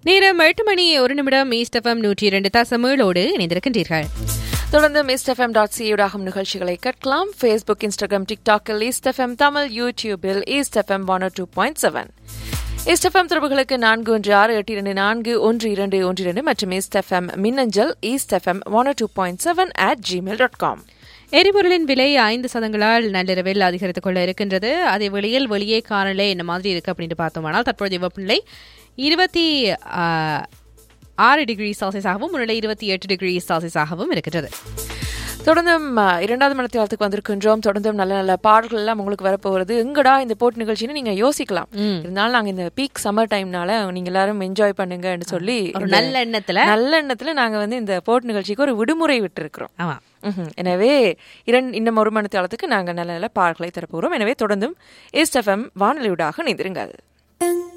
நேரம் எட்டு மணி ஒரு நிமிடம் ஈஸ்ட் எஃப்எம் நூற்றி இரண்டு தசமேளோடு இணைந்திருக்கின்றீர்கள் தொடர்ந்து மிஸ்ட் எஃப்எம் டாட் சியூடாகும் நிகழ்ச்சிகளை கேட்கலாம் ஃபேஸ்புக் இன்ஸ்டாகிராம் டிக்டாக்கில் ஈஸ்ட் எஃப்எம் தமிழ் யூடியூபில் East FM one two point seven East FM தொடர்புகளுக்கு நான்கு ஒன்று ஆறு எட்டு இரண்டு நான்கு ஒன்று இரண்டு ஒன்று இரண்டு மற்றும் ஈஸ்ட் எஃப்எம் மின்னஞ்சல் East FM one two point seven at Gmail dot com எரிபொருளின் விலை ஐந்து சதங்களால் நள்ளிரவில் அதிகரித்துக் கொள்ள இருக்கின்றது அதே வெளியில் வெளியே காணலே என்ன மாதிரி இருக்கு அப்படின்னு பார்த்தோமானால் தற்போதைய வெப்பநிலை இருபத்தி ஆ, ஆறு டிகிரி செல்சியஸாகவும் முன்னிலை இருபத்தி எட்டு டிகிரி செல்சியஸாகவும் இருக்கின்றது தொடர்ந்தும் அஹ், இரண்டாவது மனத்தியாலத்துக்கு வந்திருக்கின்றோம் தொடர்ந்தும் நல்ல நல்ல பாடல்கள் எல்லாம் உங்களுக்கு வரப்போகிறது எங்கடா இந்த போட்டி நிகழ்ச்சின்னு நீங்க யோசிக்கலாம் இருந்தாலும் நாங்க இந்த பீக் சம்மர் டைம்னால நீங்க எல்லாரும் என்ஜாய் பண்ணுங்கன்னு சொல்லி ஒரு இந்த நல்ல எண்ணத்துல நல்ல எண்ணத்துல நாங்க வந்து இந்த போட்டி நிகழ்ச்சிக்கு ஒரு விடுமுறை விட்டு ஆமா ம்ஹும். எனவே இரண்டு இன்னும் ஒரு மணித்தாளத்துக்கு நாங்கள் நல்ல நல்ல பாடல்களை தரப்போகிறோம் எனவே தொடர்ந்தும் ஈஸ்ட் எஃப்எம் வானொலியூடாக இணைந்திருங்கள் தங்